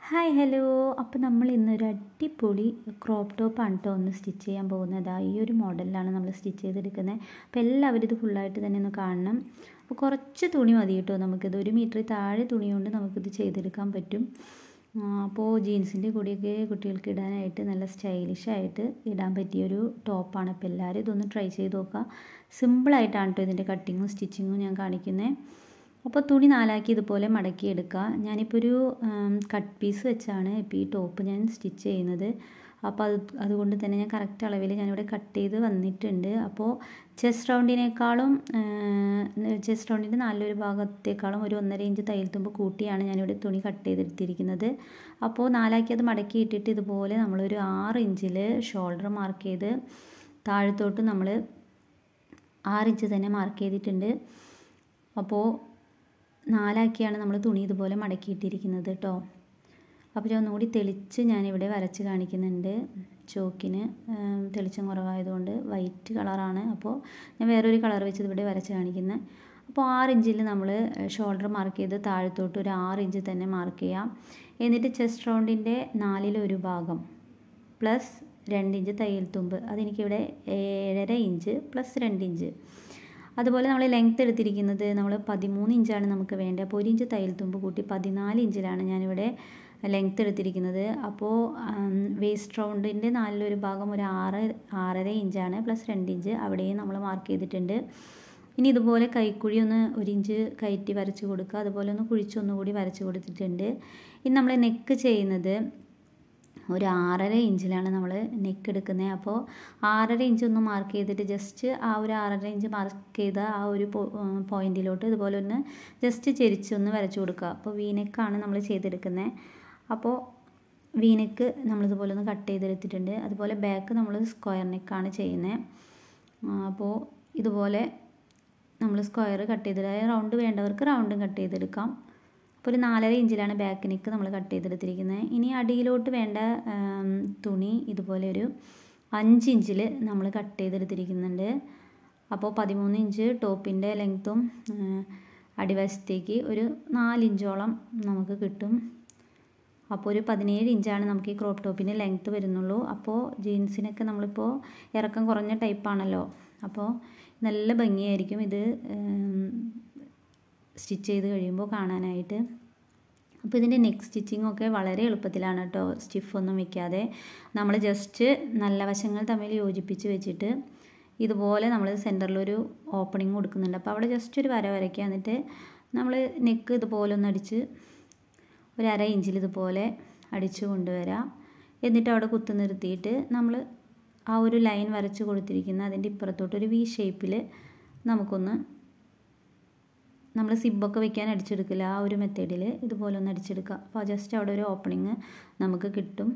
hi hello അപ്പോൾ നമ്മൾ ഇന്നൊരു അടിപൊളി ക്രോപ്പ് ടോപ്പാണ് കേട്ടോ ഒന്ന് സ്റ്റിച്ച് ചെയ്യാൻ പോകുന്നത് ഈ ഒരു മോഡലിലാണ് നമ്മൾ സ്റ്റിച്ച് ചെയ്തെടുക്കുന്നത് അപ്പോൾ എല്ലാവരും ഇത് ഫുള്ളായിട്ട് തന്നെ ഒന്ന് കാണണം അപ്പോൾ കുറച്ച് തുണി മതി കേട്ടോ നമുക്കിത് ഒരു മീറ്റർ താഴെ തുണി കൊണ്ട് നമുക്കിത് ചെയ്തെടുക്കാൻ പറ്റും അപ്പോൾ ജീൻസിൻ്റെ കൂടെയൊക്കെ കുട്ടികൾക്ക് ഇടാനായിട്ട് നല്ല സ്റ്റൈലിഷായിട്ട് ഇടാൻ പറ്റിയൊരു ടോപ്പാണ് അപ്പോൾ എല്ലാവരും ഇതൊന്ന് ട്രൈ ചെയ്ത് നോക്കുക സിമ്പിളായിട്ടാണ് കേട്ടോ ഇതിൻ്റെ കട്ടിങ്ങും സ്റ്റിച്ചിങ്ങും ഞാൻ കാണിക്കുന്നത് അപ്പോൾ തുണി നാലാക്കി ഇതുപോലെ മടക്കി എടുക്കുക ഞാനിപ്പോൾ ഒരു കട്ട് പീസ് വെച്ചാണ് ഇപ്പോൾ ഈ ടോപ്പ് ഞാൻ സ്റ്റിച്ച് ചെയ്യുന്നത് അപ്പോൾ അത് അതുകൊണ്ട് തന്നെ ഞാൻ കറക്റ്റ് അളവിൽ ഞാനിവിടെ കട്ട് ചെയ്ത് വന്നിട്ടുണ്ട് അപ്പോൾ ചെസ്റ്റ് റൗണ്ടിനേക്കാളും ചെസ്റ്റ് റൗണ്ടിൻ്റെ നല്ലൊരു ഭാഗത്തേക്കാളും ഒരു ഒന്നര ഇഞ്ച് തയ്യൽ തുമ്പ് കൂട്ടിയാണ് ഞാനിവിടെ തുണി കട്ട് ചെയ്തെടുത്തിരിക്കുന്നത് അപ്പോൾ നാലാക്കി അത് മടക്കി ഇട്ടിട്ട് ഇതുപോലെ നമ്മളൊരു ആറ് ഇഞ്ചിൽ ഷോൾഡർ മാർക്ക് ചെയ്ത് താഴത്തോട്ട് നമ്മൾ ആറ് ഇഞ്ച് തന്നെ മാർക്ക് ചെയ്തിട്ടുണ്ട് അപ്പോൾ നാലാക്കിയാണ് നമ്മൾ തുണി ഇതുപോലെ മടക്കിയിട്ടിരിക്കുന്നത് കേട്ടോ അപ്പോൾ ഞാൻ ഒന്നുകൂടി തെളിച്ച് ഞാനിവിടെ വരച്ച് കാണിക്കുന്നുണ്ട് ചോക്കിന് തെളിച്ചം കുറവായതുകൊണ്ട് വൈറ്റ് കളറാണ് അപ്പോൾ ഞാൻ വേറൊരു കളർ വെച്ച് ഇവിടെ വരച്ച് കാണിക്കുന്നത് അപ്പോൾ ആറ് ഇഞ്ചിൽ നമ്മൾ ഷോൾഡർ മാർക്ക് ചെയ്ത് താഴത്തോട്ട് ഒരു ആറ് ഇഞ്ച് തന്നെ മാർക്ക് ചെയ്യാം എന്നിട്ട് ചെസ്റ്റ് റൗണ്ടിൻ്റെ നാലിലൊരു ഭാഗം പ്ലസ് രണ്ട് ഇഞ്ച് തയ്യൽ തുമ്പ് അതെനിക്കിവിടെ ഏഴര ഇഞ്ച് പ്ലസ് രണ്ട് ഇഞ്ച് അതുപോലെ നമ്മൾ ലെങ്ത്ത് എടുത്തിരിക്കുന്നത് നമ്മൾ പതിമൂന്ന് ഇഞ്ചാണ് നമുക്ക് വേണ്ടത് അപ്പോൾ ഒരു ഇഞ്ച് തയ്യൽ തുമ്പ് കൂട്ടി പതിനാല് ഇഞ്ചിലാണ് ഞാനിവിടെ ലെങ്ത്ത് എടുത്തിരിക്കുന്നത് അപ്പോൾ വേസ്റ്റ് റൗണ്ടിൻ്റെ നാലിലൊരു ഭാഗം ഒരു ആറ് ആറര ഇഞ്ചാണ് പ്ലസ് രണ്ട് ഇഞ്ച് അവിടെയും നമ്മൾ മാർക്ക് ചെയ്തിട്ടുണ്ട് ഇനി ഇതുപോലെ കൈക്കുഴി ഒന്ന് ഒരു ഇഞ്ച് കയറ്റി വരച്ച് കൊടുക്കുക അതുപോലെ ഒന്ന് കുഴിച്ചൊന്നുകൂടി വരച്ച് കൊടുത്തിട്ടുണ്ട് ഇനി നമ്മൾ നെക്ക് ചെയ്യുന്നത് ഒരു ആറര ഇഞ്ചിലാണ് നമ്മൾ നെക്ക് എടുക്കുന്നത് അപ്പോൾ ആറര ഇഞ്ച് ഒന്ന് മാർക്ക് ചെയ്തിട്ട് ജസ്റ്റ് ആ ഒരു ആറര ഇഞ്ച് മാർക്ക് ചെയ്ത ആ ഒരു പോയിന്റിലോട്ട് ഇതുപോലെ ഒന്ന് ജസ്റ്റ് ചെരിച്ച് ഒന്ന് വരച്ചു കൊടുക്കുക അപ്പോൾ വീനെക്കാണ് നമ്മൾ ചെയ്തെടുക്കുന്നത് അപ്പോൾ വീനെക്ക് നമ്മളിതുപോലെ ഒന്ന് കട്ട് ചെയ്തെടുത്തിട്ടുണ്ട് അതുപോലെ ബാക്ക് നമ്മൾ സ്ക്വയർ നെക്കാണ് ചെയ്യുന്നത് അപ്പോൾ ഇതുപോലെ നമ്മൾ സ്ക്വയർ കട്ട് ചെയ്തിട്ട് റൗണ്ട് വേണ്ടവർക്ക് റൗണ്ടും കട്ട് ചെയ്തെടുക്കാം അപ്പോൾ ഒരു നാലര ഇഞ്ചിലാണ് ബാക്ക് നെക്ക് നമ്മൾ കട്ട് ചെയ്തെടുത്തിരിക്കുന്നത് ഇനി അടിയിലോട്ട് വേണ്ട തുണി ഇതുപോലെ ഒരു അഞ്ച് ഇഞ്ചിൽ നമ്മൾ കട്ട് ചെയ്തെടുത്തിരിക്കുന്നുണ്ട് അപ്പോൾ പതിമൂന്ന് ഇഞ്ച് ടോപ്പിൻ്റെ ലെങ്ത്തും അടിവശത്തേക്ക് ഒരു നാലിഞ്ചോളം നമുക്ക് കിട്ടും അപ്പോൾ ഒരു പതിനേഴ് ഇഞ്ചാണ് നമുക്ക് ഈ ക്രോപ്പ് ടോപ്പിൻ്റെ ലെങ്ത്ത് വരുന്നുള്ളൂ അപ്പോൾ ജീൻസിനൊക്കെ നമ്മളിപ്പോൾ ഇറക്കം കുറഞ്ഞ ടൈപ്പാണല്ലോ അപ്പോൾ നല്ല ഭംഗിയായിരിക്കും ഇത് സ്റ്റിച്ച് ചെയ്ത് കഴിയുമ്പോൾ കാണാനായിട്ട് അപ്പോൾ ഇതിൻ്റെ നെക്ക് സ്റ്റിച്ചിങ് ഒക്കെ വളരെ എളുപ്പത്തിലാണ് കേട്ടോ സ്റ്റിഫൊന്നും വെക്കാതെ നമ്മൾ ജസ്റ്റ് നല്ല വശങ്ങൾ തമ്മിൽ യോജിപ്പിച്ച് വെച്ചിട്ട് ഇതുപോലെ നമ്മൾ സെൻറ്ററിലൊരു ഓപ്പണിങ് കൊടുക്കുന്നുണ്ട് അപ്പോൾ അവിടെ ജസ്റ്റ് ഒരു വര വരയ്ക്കുക എന്നിട്ട് നമ്മൾ നെക്ക് ഇതുപോലെ ഒന്ന് അടിച്ച് ഒരു അര ഇഞ്ചിൽ ഇതുപോലെ അടിച്ചു കൊണ്ടുവരാം എന്നിട്ട് അവിടെ കുത്തു നിർത്തിയിട്ട് നമ്മൾ ആ ഒരു ലൈൻ വരച്ച് കൊടുത്തിരിക്കുന്ന അതിൻ്റെ ഇപ്പുറത്തോട്ട് ഒരു വി ഷേപ്പിൽ നമുക്കൊന്ന് നമ്മൾ സിബൊക്കെ വെക്കാൻ അടിച്ചെടുക്കില്ല ആ ഒരു മെത്തേഡിൽ ഇതുപോലെ ഒന്ന് അടിച്ചെടുക്കുക അപ്പോൾ ജസ്റ്റ് അവിടെ ഒരു ഓപ്പണിങ് നമുക്ക് കിട്ടും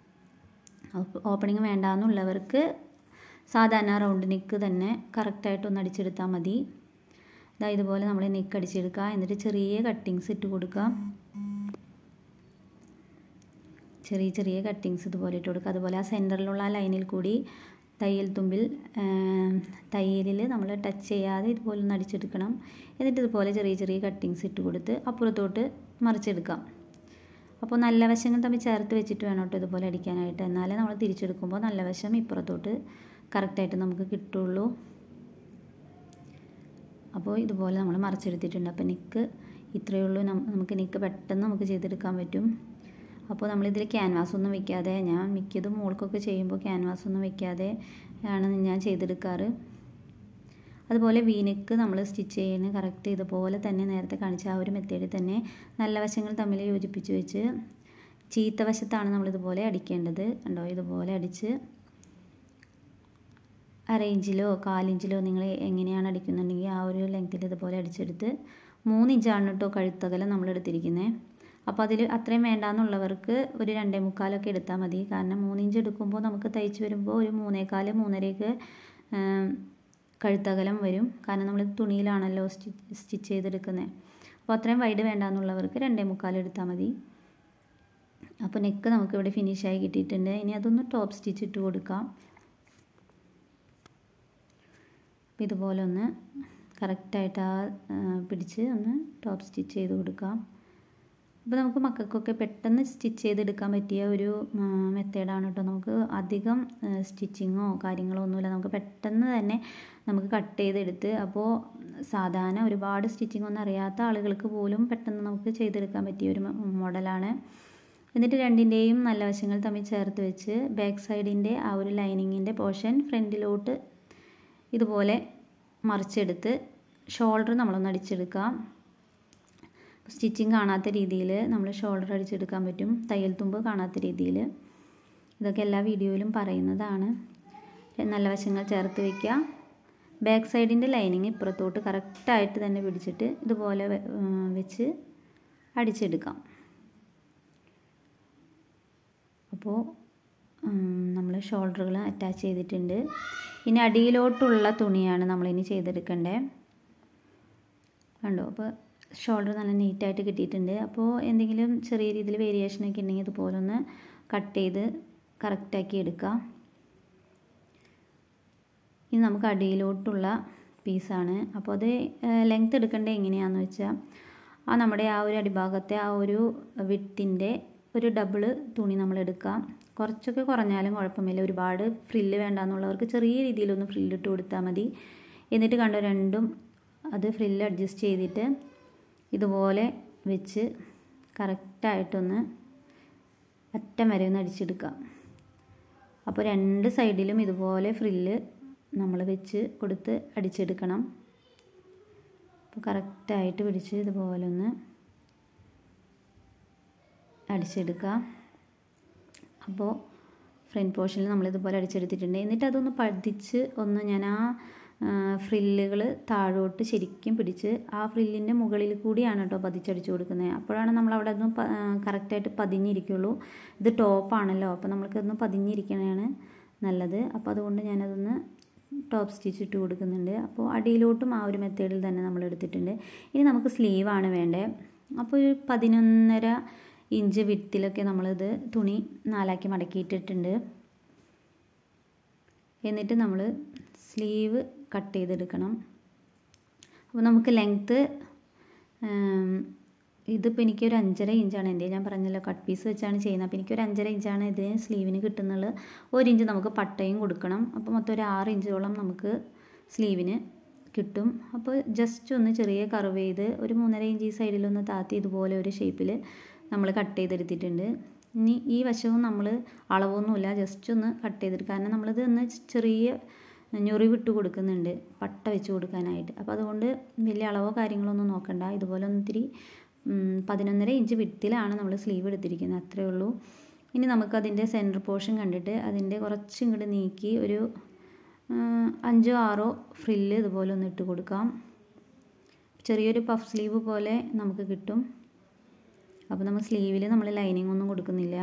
ഓപ്പണിങ് വേണ്ടാന്നുള്ളവർക്ക് സാധാരണ റൗണ്ട് നെക്ക് തന്നെ കറക്റ്റായിട്ട് ഒന്ന് അടിച്ചെടുത്താൽ മതി ഇതാ ഇതുപോലെ നമ്മൾ നെക്ക് അടിച്ചെടുക്കുക എന്നിട്ട് ചെറിയ കട്ടിങ്സ് ഇട്ട് കൊടുക്കുക ചെറിയ ചെറിയ കട്ടിങ്സ് ഇതുപോലെ ഇട്ട് കൊടുക്കുക അതുപോലെ ആ സെൻറ്ററിലുള്ള ആ ലൈനിൽ കൂടി തയ്യൽ തുമ്പിൽ തയ്യലിൽ നമ്മൾ ടച്ച് ചെയ്യാതെ ഇതുപോലെ ഒന്ന് അടിച്ചെടുക്കണം എന്നിട്ട് ഇതുപോലെ ചെറിയ ചെറിയ കട്ടിങ്സ് ഇട്ട് കൊടുത്ത് അപ്പുറത്തോട്ട് മറിച്ചെടുക്കാം അപ്പോൾ നല്ല വശങ്ങൾ തമ്മിൽ ചേർത്ത് വെച്ചിട്ട് വേണം കേട്ടോ ഇതുപോലെ അടിക്കാനായിട്ട് എന്നാലേ നമ്മൾ തിരിച്ചെടുക്കുമ്പോൾ നല്ല വശം ഇപ്പുറത്തോട്ട് കറക്റ്റായിട്ട് നമുക്ക് കിട്ടുള്ളൂ അപ്പോൾ ഇതുപോലെ നമ്മൾ മറിച്ചെടുത്തിട്ടുണ്ട് അപ്പോൾ നെക്ക് ഇത്രയേ ഉള്ളൂ നമുക്ക് നെക്ക് പെട്ടെന്ന് നമുക്ക് ചെയ്തെടുക്കാൻ പറ്റും അപ്പോൾ നമ്മളിതിൽ ക്യാൻവാസ് ഒന്നും വെക്കാതെ ഞാൻ മിക്കതും മോൾക്കൊക്കെ ചെയ്യുമ്പോൾ ക്യാൻവാസ് ഒന്നും വെക്കാതെ ആണ് ഞാൻ ചെയ്തെടുക്കാറ് അതുപോലെ വീനെക്ക് നമ്മൾ സ്റ്റിച്ച് ചെയ്യുന്ന കറക്റ്റ് ഇതുപോലെ തന്നെ നേരത്തെ കാണിച്ച ആ ഒരു മെത്തേഡിൽ തന്നെ നല്ല വശങ്ങൾ തമ്മിൽ യോജിപ്പിച്ച് വെച്ച് ചീത്ത വശത്താണ് നമ്മളിതുപോലെ അടിക്കേണ്ടത് കണ്ടോ ഇതുപോലെ അടിച്ച് അര ഇഞ്ചിലോ കാലിഞ്ചിലോ നിങ്ങൾ എങ്ങനെയാണ് അടിക്കുന്നുണ്ടെങ്കിൽ ആ ഒരു ലെങ്ത്തിൽ ഇതുപോലെ അടിച്ചെടുത്ത് മൂന്ന് ഇഞ്ചാണ് കേട്ടോ കഴുത്തകലം നമ്മൾ എടുത്തിരിക്കുന്നത് അപ്പോൾ അതിൽ അത്രയും വേണ്ടാന്നുള്ളവർക്ക് ഒരു രണ്ടേ മുക്കാലൊക്കെ എടുത്താൽ മതി കാരണം മൂന്നിഞ്ച് എടുക്കുമ്പോൾ നമുക്ക് തയ്ച്ച് വരുമ്പോൾ ഒരു മൂന്നേകാല് മൂന്നരയ്ക്ക് കഴുത്തകലം വരും കാരണം നമ്മൾ തുണിയിലാണല്ലോ സ്റ്റിച്ച് സ്റ്റിച്ച് ചെയ്തെടുക്കുന്നത് അപ്പോൾ അത്രയും വൈഡ് വേണ്ടാന്നുള്ളവർക്ക് രണ്ടേ മുക്കാൽ എടുത്താൽ മതി അപ്പോൾ നെക്ക് നമുക്കിവിടെ ഫിനിഷായി കിട്ടിയിട്ടുണ്ട് ഇനി അതൊന്ന് ടോപ്പ് സ്റ്റിച്ച് ഇട്ട് കൊടുക്കാം അപ്പോൾ ഇതുപോലെ ഒന്ന് കറക്റ്റായിട്ട് ആ പിടിച്ച് ഒന്ന് ടോപ്പ് സ്റ്റിച്ച് ചെയ്ത് കൊടുക്കാം അപ്പോൾ നമുക്ക് മക്കൾക്കൊക്കെ പെട്ടെന്ന് സ്റ്റിച്ച് ചെയ്തെടുക്കാൻ പറ്റിയ ഒരു മെത്തേഡാണ് കേട്ടോ നമുക്ക് അധികം സ്റ്റിച്ചിങ്ങോ കാര്യങ്ങളോ ഒന്നുമില്ല നമുക്ക് പെട്ടെന്ന് തന്നെ നമുക്ക് കട്ട് ചെയ്തെടുത്ത് അപ്പോൾ സാധാരണ ഒരുപാട് സ്റ്റിച്ചിങ് ഒന്നും അറിയാത്ത ആളുകൾക്ക് പോലും പെട്ടെന്ന് നമുക്ക് ചെയ്തെടുക്കാൻ പറ്റിയ ഒരു മോഡലാണ് എന്നിട്ട് രണ്ടിൻ്റെയും നല്ല വശങ്ങൾ തമ്മിൽ ചേർത്ത് വെച്ച് ബാക്ക് സൈഡിൻ്റെ ആ ഒരു ലൈനിങ്ങിൻ്റെ പോർഷൻ ഫ്രണ്ടിലോട്ട് ഇതുപോലെ മറിച്ചെടുത്ത് ഷോൾഡർ നമ്മളൊന്ന് അടിച്ചെടുക്കാം സ്റ്റിച്ചിങ് കാണാത്ത രീതിയിൽ നമ്മൾ ഷോൾഡർ അടിച്ചെടുക്കാൻ പറ്റും തയ്യൽ തുമ്പ് കാണാത്ത രീതിയിൽ ഇതൊക്കെ എല്ലാ വീഡിയോയിലും പറയുന്നതാണ് നല്ല വശങ്ങൾ ചേർത്ത് വയ്ക്കുക ബാക്ക് സൈഡിൻ്റെ ലൈനിങ് ഇപ്പുറത്തോട്ട് കറക്റ്റായിട്ട് തന്നെ പിടിച്ചിട്ട് ഇതുപോലെ വെച്ച് അടിച്ചെടുക്കാം അപ്പോൾ നമ്മൾ ഷോൾഡറുകൾ അറ്റാച്ച് ചെയ്തിട്ടുണ്ട് ഇനി അടിയിലോട്ടുള്ള തുണിയാണ് നമ്മളിനി ചെയ്തെടുക്കേണ്ടത് കണ്ടോ അപ്പോൾ ഷോൾഡർ നല്ല നീറ്റായിട്ട് കിട്ടിയിട്ടുണ്ട് അപ്പോൾ എന്തെങ്കിലും ചെറിയ രീതിയിൽ വേരിയേഷനൊക്കെ ഉണ്ടെങ്കിൽ ഇതുപോലെ ഒന്ന് കട്ട് ചെയ്ത് കറക്റ്റാക്കി എടുക്കാം ഇനി നമുക്ക് അടിയിലോട്ടുള്ള പീസാണ് അപ്പോൾ അത് ലെങ്ത് എടുക്കേണ്ടത് എങ്ങനെയാണെന്ന് വെച്ചാൽ ആ നമ്മുടെ ആ ഒരു അടിഭാഗത്തെ ആ ഒരു വിട്ടിൻ്റെ ഒരു ഡബിൾ തുണി നമ്മൾ എടുക്കാം കുറച്ചൊക്കെ കുറഞ്ഞാലും കുഴപ്പമില്ല ഒരുപാട് ഫ്രില്ല് വേണ്ടാന്നുള്ളവർക്ക് ചെറിയ രീതിയിലൊന്ന് ഫ്രില്ലിട്ട് കൊടുത്താൽ മതി എന്നിട്ട് കണ്ടോ രണ്ടും അത് ഫ്രില്ല് അഡ്ജസ്റ്റ് ചെയ്തിട്ട് ഇതുപോലെ വെച്ച് കറക്റ്റായിട്ടൊന്ന് അറ്റം വരെ ഒന്ന് അടിച്ചെടുക്കാം അപ്പോൾ രണ്ട് സൈഡിലും ഇതുപോലെ ഫ്രില്ല് നമ്മൾ വെച്ച് കൊടുത്ത് അടിച്ചെടുക്കണം അപ്പോൾ കറക്റ്റായിട്ട് പിടിച്ച് ഇതുപോലെ ഒന്ന് അടിച്ചെടുക്കുക അപ്പോൾ ഫ്രണ്ട് പോർഷനിൽ നമ്മളിതുപോലെ അടിച്ചെടുത്തിട്ടുണ്ട് എന്നിട്ട് അതൊന്ന് പതിച്ച് ഒന്ന് ഞാൻ ആ ഫ്രില്ലുകൾ താഴോട്ട് ശരിക്കും പിടിച്ച് ആ ഫ്രില്ലിൻ്റെ മുകളിൽ കൂടിയാണ് കേട്ടോ പതിച്ചടിച്ചു കൊടുക്കുന്നത് അപ്പോഴാണ് നമ്മൾ അവിടെ ഒന്ന് കറക്റ്റായിട്ട് പതിഞ്ഞിരിക്കുള്ളൂ ഇത് ടോപ്പാണല്ലോ അപ്പോൾ നമ്മൾക്കൊന്ന് പതിഞ്ഞിരിക്കണതാണ് നല്ലത് അപ്പോൾ അതുകൊണ്ട് ഞാനതൊന്ന് ടോപ്പ് സ്റ്റിച്ച് ഇട്ട് കൊടുക്കുന്നുണ്ട് അപ്പോൾ അടിയിലോട്ടും ആ ഒരു മെത്തേഡിൽ തന്നെ നമ്മൾ എടുത്തിട്ടുണ്ട് ഇനി നമുക്ക് സ്ലീവാണ് വേണ്ടത് അപ്പോൾ ഒരു പതിനൊന്നര ഇഞ്ച് വിട്ടിലൊക്കെ നമ്മളിത് തുണി നാലാക്കി മടക്കിയിട്ടിട്ടുണ്ട് എന്നിട്ട് നമ്മൾ സ്ലീവ് കട്ട് ചെയ്തെടുക്കണം അപ്പോൾ നമുക്ക് ലെങ്ത്ത് ഇതിപ്പോൾ എനിക്കൊരു അഞ്ചര ഇഞ്ചാണ് എൻ്റെ ഞാൻ പറഞ്ഞല്ലോ കട്ട് പീസ് വെച്ചാണ് ചെയ്യുന്നത് അപ്പോൾ എനിക്കൊരു അഞ്ചര ഇഞ്ചാണ് ഇതിന് സ്ലീവിന് കിട്ടുന്നുള്ളത് ഒരു ഇഞ്ച് നമുക്ക് പട്ടയും കൊടുക്കണം അപ്പോൾ മൊത്തം ഒരു ആറ് ഇഞ്ചോളം നമുക്ക് സ്ലീവിന് കിട്ടും അപ്പോൾ ജസ്റ്റ് ഒന്ന് ചെറിയ കർവ് ചെയ്ത് ഒരു മൂന്നര ഇഞ്ച് ഈ സൈഡിലൊന്ന് താത്തി ഇതുപോലെ ഒരു ഷേപ്പിൽ നമ്മൾ കട്ട് ചെയ്തെടുത്തിട്ടുണ്ട് ഇനി ഈ വശവും നമ്മൾ അളവൊന്നുമില്ല ജസ്റ്റ് ഒന്ന് കട്ട് ചെയ്തെടുക്കുക കാരണം നമ്മളിത് ഒന്ന് ചെറിയ ഞൊറി വിട്ട് കൊടുക്കുന്നുണ്ട് പട്ട വെച്ച് കൊടുക്കാനായിട്ട് അപ്പോൾ അതുകൊണ്ട് വലിയ അളവോ കാര്യങ്ങളോ ഒന്നും നോക്കണ്ട ഇതുപോലെ ഒന്നിത്തിരി പതിനൊന്നര ഇഞ്ച് വിട്ടിലാണ് നമ്മൾ സ്ലീവ് എടുത്തിരിക്കുന്നത് അത്രയേ ഉള്ളൂ ഇനി നമുക്കതിൻ്റെ സെൻറ്റർ പോർഷൻ കണ്ടിട്ട് അതിൻ്റെ കുറച്ച് ഇങ്ങോട്ട് നീക്കി ഒരു അഞ്ചോ ആറോ ഫ്രില്ല് ഇതുപോലെ ഒന്ന് ഇട്ട് കൊടുക്കാം ചെറിയൊരു പഫ് സ്ലീവ് പോലെ നമുക്ക് കിട്ടും അപ്പോൾ നമ്മൾ സ്ലീവിൽ നമ്മൾ ലൈനിങ് ഒന്നും കൊടുക്കുന്നില്ല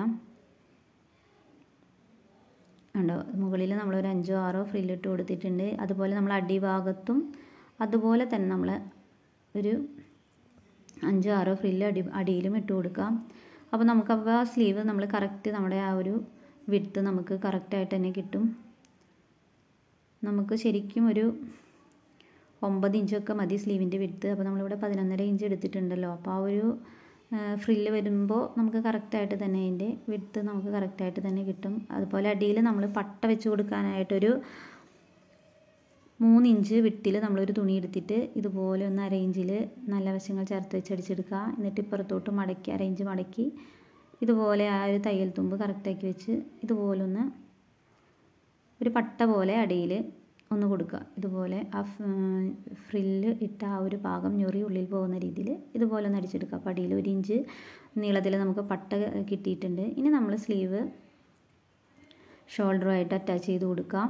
ഉണ്ടോ മുകളിൽ നമ്മളൊരു അഞ്ചോ ആറോ ഫ്രില്ലിട്ട് കൊടുത്തിട്ടുണ്ട് അതുപോലെ നമ്മൾ അടിഭാഗത്തും അതുപോലെ തന്നെ നമ്മൾ ഒരു അഞ്ചോ ആറോ ഫ്രില്ല് അടി അടിയിലും ഇട്ട് കൊടുക്കാം അപ്പോൾ നമുക്ക് അപ്പോൾ ആ സ്ലീവ് നമ്മൾ കറക്റ്റ് നമ്മുടെ ആ ഒരു വിടുത്ത് നമുക്ക് കറക്റ്റായിട്ട് തന്നെ കിട്ടും നമുക്ക് ശരിക്കും ഒരു ഒമ്പത് ഇഞ്ചൊക്കെ മതി സ്ലീവിൻ്റെ വിടുത്ത് അപ്പോൾ നമ്മളിവിടെ പതിനൊന്നര ഇഞ്ച് എടുത്തിട്ടുണ്ടല്ലോ അപ്പോൾ ആ ഒരു ഫ്രില്ല് വരുമ്പോൾ നമുക്ക് കറക്റ്റായിട്ട് തന്നെ അതിൻ്റെ വിടുത്ത് നമുക്ക് കറക്റ്റായിട്ട് തന്നെ കിട്ടും അതുപോലെ അടിയിൽ നമ്മൾ പട്ട വെച്ച് കൊടുക്കാനായിട്ടൊരു മൂന്ന് ഇഞ്ച് വിട്ടിൽ നമ്മളൊരു തുണി എടുത്തിട്ട് ഇതുപോലെ ഒന്ന് അരയിഞ്ചിൽ നല്ല വശങ്ങൾ ചേർത്ത് വെച്ച് അടിച്ചെടുക്കുക എന്നിട്ട് ഇപ്പുറത്തോട്ട് മടക്കി അരയിഞ്ച് മടക്കി ഇതുപോലെ ആ ഒരു തയ്യൽ തുമ്പ് കറക്റ്റാക്കി വെച്ച് ഇതുപോലെ ഒന്ന് ഒരു പട്ട പോലെ അടിയിൽ ഒന്ന് കൊടുക്കുക ഇതുപോലെ ആ ഫ്രില്ല് ഇട്ട ആ ഒരു ഭാഗം ഞൊറി ഉള്ളിൽ പോകുന്ന രീതിയിൽ ഇതുപോലെ ഒന്ന് അടിച്ചെടുക്കുക അപ്പോൾ അടിയിൽ ഒരു ഇഞ്ച് നീളത്തിൽ നമുക്ക് പട്ട കിട്ടിയിട്ടുണ്ട് ഇനി നമ്മൾ സ്ലീവ് ഷോൾഡറുമായിട്ട് അറ്റാച്ച് ചെയ്ത് കൊടുക്കാം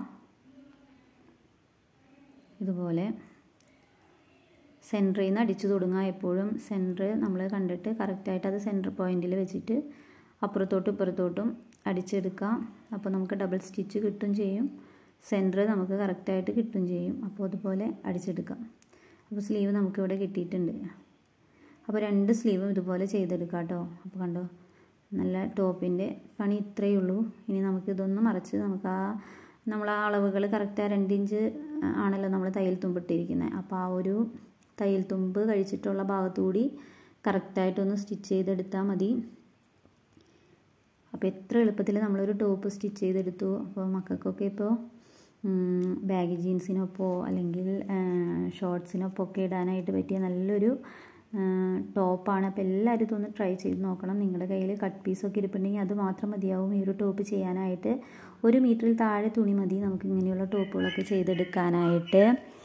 ഇതുപോലെ സെൻറ്ററിൽ നിന്ന് അടിച്ചു തുടങ്ങുക എപ്പോഴും സെൻറ്റർ നമ്മൾ കണ്ടിട്ട് കറക്റ്റായിട്ട് അത് സെൻറ്റർ പോയിന്റിൽ വെച്ചിട്ട് അപ്പുറത്തോട്ടും ഇപ്പുറത്തോട്ടും അടിച്ചെടുക്കാം അപ്പോൾ നമുക്ക് ഡബിൾ സ്റ്റിച്ച് കിട്ടും ചെയ്യും സെൻറ്റർ നമുക്ക് കറക്റ്റായിട്ട് കിട്ടും ചെയ്യും അപ്പോൾ അതുപോലെ അടിച്ചെടുക്കാം അപ്പോൾ സ്ലീവ് നമുക്കിവിടെ കിട്ടിയിട്ടുണ്ട് അപ്പോൾ രണ്ട് സ്ലീവും ഇതുപോലെ ചെയ്തെടുക്കാം കേട്ടോ അപ്പോൾ കണ്ടോ നല്ല ടോപ്പിൻ്റെ പണി ഇത്രയേ ഉള്ളൂ ഇനി നമുക്കിതൊന്ന് മറച്ച് നമുക്ക് ആ നമ്മൾ ആ അളവുകൾ കറക്റ്റ് ആ രണ്ട് ഇഞ്ച് ആണല്ലോ നമ്മൾ തയ്യൽ തുമ്പിട്ടിരിക്കുന്നത് അപ്പോൾ ആ ഒരു തയ്യൽ തുമ്പ് കഴിച്ചിട്ടുള്ള ഭാഗത്തുകൂടി കറക്റ്റായിട്ടൊന്ന് സ്റ്റിച്ച് ചെയ്തെടുത്താൽ മതി അപ്പോൾ എത്ര എളുപ്പത്തിൽ നമ്മളൊരു ടോപ്പ് സ്റ്റിച്ച് ചെയ്തെടുത്തു അപ്പോൾ മക്കൾക്കൊക്കെ ഇപ്പോൾ ബാഗി ജീൻസിനൊപ്പോ അല്ലെങ്കിൽ ഷോർട്സിനൊപ്പം ഒക്കെ ഇടാനായിട്ട് പറ്റിയ നല്ലൊരു ടോപ്പാണ് അപ്പോൾ എല്ലാവരും ഇതൊന്ന് ട്രൈ ചെയ്ത് നോക്കണം നിങ്ങളുടെ കയ്യിൽ കട്ട് പീസൊക്കെ ഇരിപ്പുണ്ടെങ്കിൽ അത് മാത്രം മതിയാവും ഈ ഒരു ടോപ്പ് ചെയ്യാനായിട്ട് ഒരു മീറ്ററിൽ താഴെ തുണി മതി നമുക്ക് ഇങ്ങനെയുള്ള ടോപ്പുകളൊക്കെ ചെയ്തെടുക്കാനായിട്ട്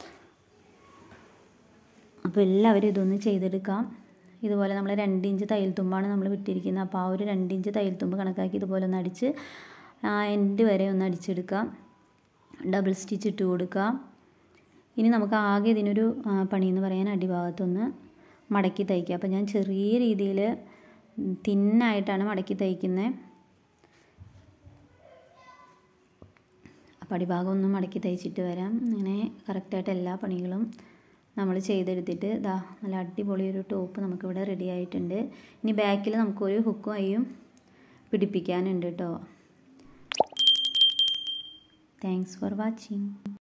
അപ്പോൾ എല്ലാവരും ഇതൊന്ന് ചെയ്തെടുക്കാം ഇതുപോലെ നമ്മൾ രണ്ട് ഇഞ്ച് തയ്യൽ തുമ്പാണ് നമ്മൾ വിട്ടിരിക്കുന്നത് അപ്പോൾ ആ ഒരു രണ്ട് ഇഞ്ച് തയ്യൽ തുമ്പ് കണക്കാക്കി ഇതുപോലെ ഒന്ന് അടിച്ച് എൻഡ് വരെ ഒന്ന് അടിച്ചെടുക്കാം ഡബിൾ സ്റ്റിച്ച് ഇട്ട് കൊടുക്കാം ഇനി നമുക്ക് ആകെ ഇതിനൊരു പണി എന്ന് പറയാൻ അടിഭാഗത്തൊന്ന് മടക്കി തയ്ക്കുക അപ്പോൾ ഞാൻ ചെറിയ രീതിയിൽ തിന്നായിട്ടാണ് മടക്കി തയ്ക്കുന്നത് അപ്പോൾ അടിഭാഗം ഒന്ന് മടക്കി തയ്ച്ചിട്ട് വരാം അങ്ങനെ കറക്റ്റായിട്ട് എല്ലാ പണികളും നമ്മൾ ചെയ്തെടുത്തിട്ട് ഇതാ നല്ല അടിപൊളി ഒരു ടോപ്പ് നമുക്കിവിടെ റെഡി ആയിട്ടുണ്ട് ഇനി ബാക്കിൽ നമുക്കൊരു ഹുക്കും അയ്യും പിടിപ്പിക്കാനുണ്ട് കേട്ടോ താങ്ക്സ് ഫോർ വാച്ചിങ്